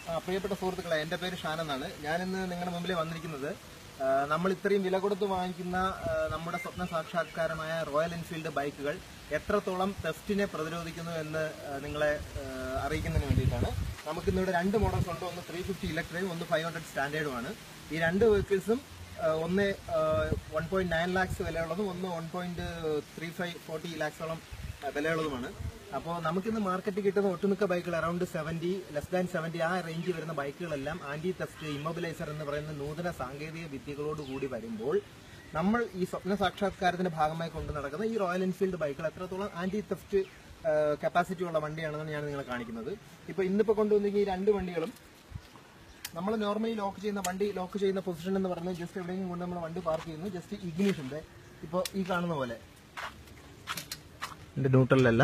ആ, പ്രിയപ്പെട്ട സുഹൃത്തുക്കളെ എന്റെ പേര് ഷാൻ എന്നാണ് ഞാനിന്ന് നിങ്ങളുടെ മുമ്പിൽ വന്നിരിക്കുന്നത് ആ, നമ്മൾ ഇത്രയും വില കൊടുത്ത് വാങ്ങിക്കുന്ന ആ, നമ്മുടെ സ്വപ്ന സാക്ഷാത്കാരമായ റോയൽ എൻഫീൽഡ് ബൈക്കുകൾ എത്രത്തോളം തെഫ്റ്റിനെ പ്രതിരോധിക്കുന്നു എന്ന് ആ, നിങ്ങളെ ആ, അറിയിക്കുന്നതിന് വേണ്ടിയിട്ടാണ് നമുക്കിന്നിവിടെ രണ്ട് മോഡൽസ് ഉണ്ട് ഒന്ന് ത്രീ ഫിഫ്റ്റി ഇലക്ട്രിക്കും ഒന്ന് ഫൈവ് ഹൺഡ്രഡ് സ്റ്റാൻഡേർഡുമാണ് ഈ രണ്ട് വെഹിക്കിൾസും ഒന്ന് വൺ പോയിന്റ് നയൻ ലാക്സ് വിലയുള്ളതും ഒന്ന് one point three five forty ലാക്സോളം വിലയുള്ളതുമാണ് അപ്പോൾ നമുക്കിന്ന് മാർക്കറ്റിൽ കിട്ടുന്ന ഒട്ടുമിക്ക ബൈക്കുകൾ around seventy less than seventy ആ റേഞ്ചിൽ വരുന്ന ബൈക്കുകളെല്ലാം ആന്റി തെഫ്റ്റ് ഇമ്മൊബിലൈസർ എന്ന് പറയുന്ന നൂതന സാങ്കേതിക വിദ്യകളോട് കൂടി വരുമ്പോൾ നമ്മൾ ഈ സ്വപ്ന സാക്ഷാത്കാരത്തിന്റെ ഭാഗമായി കൊണ്ടു നടക്കുന്ന ഈ റോയൽ എൻഫീൽഡ് ബൈക്കുകൾ എത്രത്തോളം ആന്റി തെഫ്റ്റ് കപ്പാസിറ്റി ഉള്ള വണ്ടിയാണെന്നാണ് ഞാൻ നിങ്ങളെ കാണിക്കുന്നത് ഇപ്പൊ ഇന്നിപ്പോ കൊണ്ടുവന്നിരിക്കുന്ന ഈ രണ്ട് വണ്ടികളും നമ്മൾ നോർമലി ലോക്ക് ചെയ്യുന്ന വണ്ടി ലോക്ക് ചെയ്യുന്ന പൊസിഷൻ എന്ന് പറയുന്നത് ജസ്റ്റ് എവിടെയെങ്കിലും കൊണ്ട് നമ്മൾ വണ്ടി പാർക്ക് ചെയ്യുന്നു ജസ്റ്റ് ഇഗ്നീഷന്റെ ഇപ്പോൾ ഈ കാണുന്ന പോലെ എന്റെ ന്യൂട്രലല്ല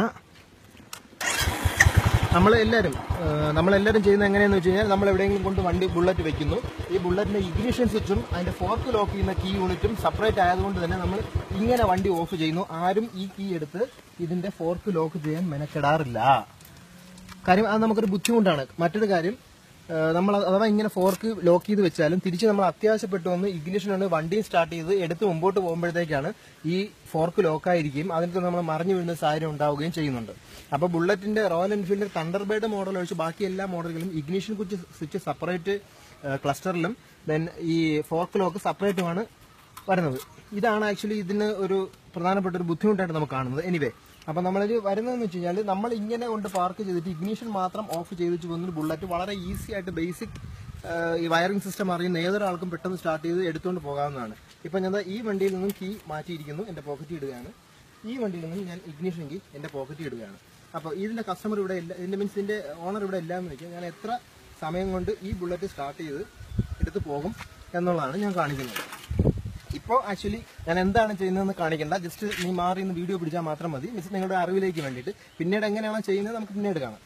നമ്മൾ എല്ലാവരും നമ്മളെല്ലാവരും ചെയ്യുന്നത് എങ്ങനെയാന്ന് വെച്ച് കഴിഞ്ഞാൽ നമ്മൾ എവിടെയെങ്കിലും കൊണ്ട് വണ്ടി ബുള്ളറ്റ് വെക്കുന്നു ഈ ബുള്ളറ്റിന്റെ ഇഗ്നിഷൻ സ്വിച്ചും അതിന്റെ ഫോർക്ക് ലോക്ക് ചെയ്യുന്ന കീ യൂണിറ്റും സെപ്പറേറ്റ് ആയതുകൊണ്ട് തന്നെ നമ്മൾ ഇങ്ങനെ വണ്ടി ഓഫ് ചെയ്യുന്നു ആരും ഈ കീ എടുത്ത് ഇതിന്റെ ഫോർക്ക് ലോക്ക് ചെയ്യാൻ മെനക്കെടാറില്ല കാര്യം അത് നമുക്കൊരു ബുദ്ധിമുട്ടാണ് മറ്റൊരു കാര്യം ആ, നമ്മൾ അഥവാ ഇങ്ങനെ ഫോർക്ക് ലോക്ക് ചെയ്ത് വെച്ചാലും തിരിച്ച് നമ്മൾ അത്യാവശ്യപ്പെട്ടു വന്ന് ഇഗ്നിഷൻ ആണ് വണ്ടിയും സ്റ്റാർട്ട് ചെയ്ത് എടുത്ത് മുമ്പോട്ട് പോകുമ്പോഴത്തേക്കാണ് ഈ ഫോർക്ക് ലോക്കായിരിക്കുകയും അതിനകത്ത് നമ്മൾ മറിഞ്ഞു വീഴുന്ന സാഹചര്യം ഉണ്ടാവുകയും ചെയ്യുന്നുണ്ട് അപ്പോൾ ബുള്ളറ്റിന്റെ റോയൽ എൻഫീൽഡ് തണ്ടർബേർഡ് മോഡൽ ഒഴിച്ച് ബാക്കി എല്ലാ മോഡലുകളും ഇഗ്നിഷൻ കുച്ച് സ്വിച്ച് സെപ്പറേറ്റ് ക്ലസ്റ്ററിലും ദെൻ ഈ ഫോർക്ക് ലോക്ക് സെപ്പറേറ്റുമാണ് വരുന്നത് ഇതാണ് ആക്ച്വലി ഇതിന് ഒരു പ്രധാനപ്പെട്ട ഒരു ബുദ്ധിമുട്ടായിട്ട് നമുക്ക് കാണുന്നത് എനിവേ അപ്പൊ നമ്മളിത് വരുന്നതെന്ന് വെച്ച് കഴിഞ്ഞാൽ നമ്മൾ ഇങ്ങനെ കൊണ്ട് പാർക്ക് ചെയ്തിട്ട് ഇഗ്നിഷൻ മാത്രം ഓഫ് ചെയ്ത് വെച്ച് പോകുന്ന ബുള്ളറ്റ് വളരെ ഈസി ആയിട്ട് ബേസിക് ഈ വയറിംഗ് സിസ്റ്റം അറിയുന്ന ഏതൊരാൾക്കും പെട്ടെന്ന് സ്റ്റാർട്ട് ചെയ്ത് എടുത്തുകൊണ്ട് പോകാവുന്നതാണ് ഇപ്പൊ ഞാൻ ദാ ഈ വണ്ടിയിൽ നിന്നും കീ മാറ്റിയിരിക്കുന്നു എന്റെ പോക്കറ്റിൽ ഇടുകയാണ് ഈ വണ്ടിയിൽ നിന്നും ഞാൻ ഇഗ്നിഷൻ കീ എന്റെ പോക്കറ്റിൽ ഇടുകയാണ് അപ്പോൾ ഇതിന്റെ കസ്റ്റമർ ഇവിടെ ഇല്ല ഇതിന്റെ മീൻസ് ഇതിന്റെ ഓണർ ഇവിടെ ഇല്ല എന്ന് വെച്ചാൽ ഞാൻ എത്ര സമയം കൊണ്ട് ഈ ബുള്ളറ്റ് സ്റ്റാർട്ട് ചെയ്ത് എടുത്ത് പോകും എന്നുള്ളതാണ് ഞാൻ കാണിക്കുന്നത് ഇപ്പോൾ ആക്ച്വലി ഞാൻ എന്താണ് ചെയ്യുന്നതെന്ന് കാണിക്കണ്ട ജസ്റ്റ് നീ മാറി നിന്ന് വീഡിയോ പിടിച്ചാൽ മാത്രം മതി മിസ് നിങ്ങളുടെ അറിവിലേക്ക് വേണ്ടിയിട്ട് പിന്നീട് എങ്ങനെയാണോ ചെയ്യുന്നത് നമുക്ക് പിന്നീട് കാണാം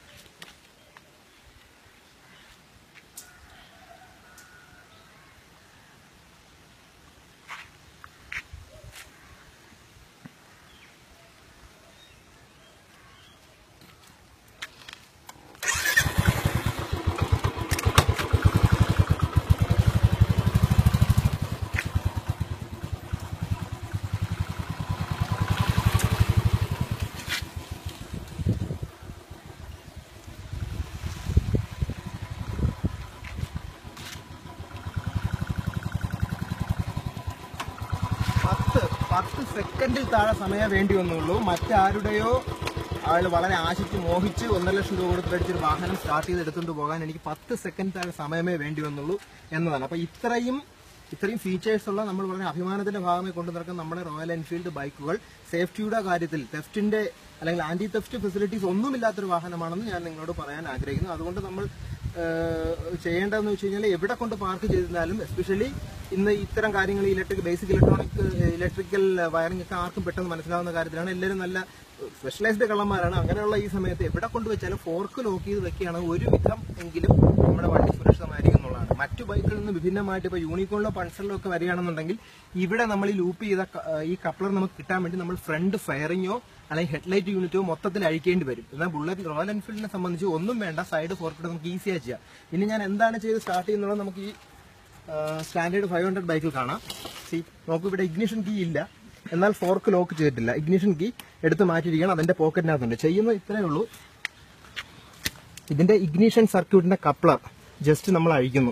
പത്ത് പത്ത് സെക്കൻഡിൽ താഴെ സമയം വേണ്ടി വന്നുള്ളൂ മറ്റാരുടെയോ ആൾ വളരെ ആശിച്ച് മോഹിച്ച് ഒന്നര ലക്ഷം രൂപ കൊടുത്ത് മേടിച്ചൊരു വാഹനം സ്റ്റാർട്ട് ചെയ്ത് എടുത്തുകൊണ്ട് പോകാൻ എനിക്ക് പത്ത് സെക്കൻഡ് താഴെ സമയമേ വേണ്ടി വന്നുള്ളൂ എന്നതാണ് അപ്പൊ ഇത്രയും ഇത്രയും ഫീച്ചേഴ്സ് ഉള്ള നമ്മൾ വളരെ അഭിമാനത്തിന്റെ ഭാഗമായി കൊണ്ടു നടക്കുന്ന നമ്മുടെ റോയൽ എൻഫീൽഡ് ബൈക്കുകൾ സേഫ്റ്റിയുടെ കാര്യത്തിൽ തെഫ്റ്റിന്റെ അല്ലെങ്കിൽ ആന്റി തെഫ്റ്റ് ഫെസിലിറ്റീസ് ഒന്നുമില്ലാത്തൊരു വാഹനമാണെന്ന് ഞാൻ നിങ്ങളോട് പറയാൻ ആഗ്രഹിക്കുന്നു അതുകൊണ്ട് നമ്മൾ ഏഹ് ചെയ്യേണ്ടതെന്ന് വെച്ച് കഴിഞ്ഞാൽ എവിടെ കൊണ്ട് പാർക്ക് ചെയ്തിരുന്നാലും എസ്പെഷ്യലി ഇന്ന് ഇത്തരം കാര്യങ്ങൾ electric basic electronic electrical wiring ഒക്കെ ആർക്കും പെട്ടെന്ന് മനസ്സിലാവുന്ന കാര്യത്തിലാണ് എല്ലാവരും നല്ല സ്പെഷ്യലൈസ്ഡ് കള്ളന്മാരാണ് അങ്ങനെയുള്ള ഈ സമയത്ത് എവിടെ കൊണ്ട് വെച്ചാലും ഫോർക്ക് ലോക്ക് ചെയ്ത് വെക്കുകയാണ് ഒരുവിധം എങ്കിലും നമ്മുടെ വണ്ടി സുരക്ഷിതമായിരിക്കും എന്നുള്ളതാണ് മറ്റു ബൈക്കുകളിൽ നിന്ന് വിഭിന്നമായിട്ട് ഇപ്പോൾ യൂണിക്കോണിലോ പൾസറിലോ ഒക്കെ വരികയാണെന്നുണ്ടെങ്കിൽ ഇവിടെ നമ്മൾ ഈ ലൂപ്പ് ചെയ്ത ക- ഈ കപ്ലർ നമുക്ക് കിട്ടാൻ വേണ്ടി നമ്മൾ ഫ്രണ്ട് ഫയറിങ്ങോ അല്ലെങ്കിൽ ഹെഡ്ലൈറ്റ് യൂണിറ്റോ മൊത്തത്തിൽ അഴിക്കേണ്ടി വരും എന്നാൽ ബുള്ളറ്റ് റോയൽ എൻഫീൽഡിനെ സംബന്ധിച്ച് ഒന്നും വേണ്ട സൈഡ് ഫോർക്കിട്ട് നമുക്ക് ഈസിയായി ചെയ്യാം ഇനി ഞാൻ എന്താണ് ചെയ്ത് സ്റ്റാർട്ട് ചെയ്യുന്നത് നമുക്ക് ഈ സ്റ്റാൻഡേർഡ് ഫൈവ് ഹൺഡ്രഡ് ബൈക്കിൽ കാണാം സി നോക്കൂ ഇവിടെ ഇഗ്നിഷൻ കീ ഇല്ല എന്നാൽ ഫോർക്ക് ലോക്ക് ചെയ്തിട്ടില്ല ഇഗ്നിഷൻ കീ എടുത്ത് മാറ്റിയിരിക്കണം അതിന്റെ പോക്കറ്റിനകത്തുണ്ട് ചെയ്യുന്നത് ഇത്രയേ ഉള്ളൂ ഇതിന്റെ ഇഗ്നിഷൻ സർക്യൂട്ടിന്റെ കപ്ലർ ജസ്റ്റ് നമ്മൾ അഴിക്കുന്നു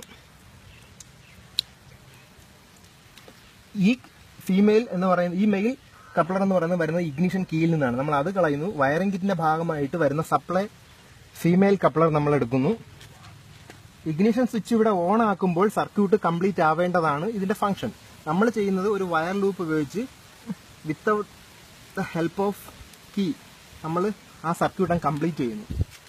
ഈ ഫീമെയിൽ എന്ന് പറയുന്ന ഈ മെയിൽ കപ്ലർ എന്ന് പറയുന്നത് വരുന്നത് ഇഗ്നിഷൻ കീയിൽ നിന്നാണ് നമ്മൾ അത് കളയുന്നു വയറിംഗ് കിറ്റിന്റെ ഭാഗമായിട്ട് വരുന്ന സപ്ലൈ ഫീമെയിൽ കപ്ലർ നമ്മൾ എടുക്കുന്നു ഇഗ്നിഷൻ സ്വിച്ച് ഇവിടെ ഓൺ ആക്കുമ്പോൾ സർക്യൂട്ട് കംപ്ലീറ്റ് ആവേണ്ടതാണ് ഇതിന്റെ ഫംഗ്ഷൻ നമ്മൾ ചെയ്യുന്നത് ഒരു വയർ ലൂപ്പ് ഉപയോഗിച്ച് without the help of key നമ്മൾ ആ സർക്യൂട്ട് കംപ്ലീറ്റ് ചെയ്യുന്നു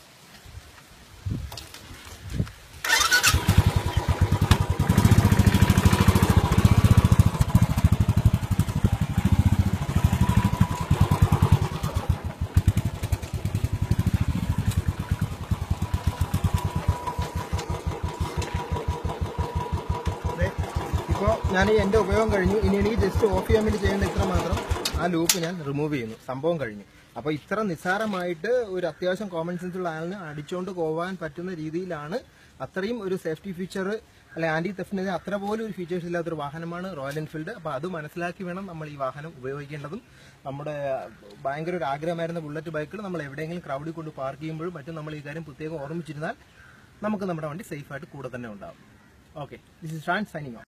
ദേ, ഇപ്പോ ഞാൻ ഈ എന്റെ ഉപയോഗം കഴിഞ്ഞു ഇനി എനിക്ക് ജസ്റ്റ് ഓഫ് ചെയ്യാൻ വേണ്ടി ചെയ്യേണ്ട ഇത്ര മാത്രം ആ ലൂപ്പ് ഞാൻ റിമൂവ് ചെയ്യുന്നു സംഭവം കഴിഞ്ഞു അപ്പോൾ ഇത്ര നിസ്സാരമായിട്ട് ഒരു അത്യാവശ്യം കോമൺ സെൻസ് ഉള്ള ആളിന് അടിച്ചുകൊണ്ട് പോകാൻ പറ്റുന്ന രീതിയിലാണ് അത്രയും ഒരു സേഫ്റ്റി ഫീച്ചർ അല്ലെ ആന്റി തെഫ്റ്റിന് അത്ര പോലും ഒരു ഫീച്ചേഴ്സ് ഇല്ലാത്തൊരു വാഹനമാണ് റോയൽ എൻഫീൽഡ് അപ്പോൾ അത് മനസ്സിലാക്കി വേണം നമ്മൾ ഈ വാഹനം ഉപയോഗിക്കേണ്ടതും നമ്മുടെ ഭയങ്കര ഒരു ആഗ്രഹമായിരുന്ന ബുള്ളറ്റ് ബൈക്കുകൾ നമ്മൾ എവിടെയെങ്കിലും ക്രൗഡിൽ കൊണ്ട് പാർക്ക് ചെയ്യുമ്പോഴും മറ്റും നമ്മൾ ഈ കാര്യം പ്രത്യേകം ഓർമ്മിച്ചിരുന്നാൽ നമുക്ക് നമ്മുടെ വണ്ടി സേഫ് ആയിട്ട് കൂടെ തന്നെ ഉണ്ടാവും okay this is Shan signing of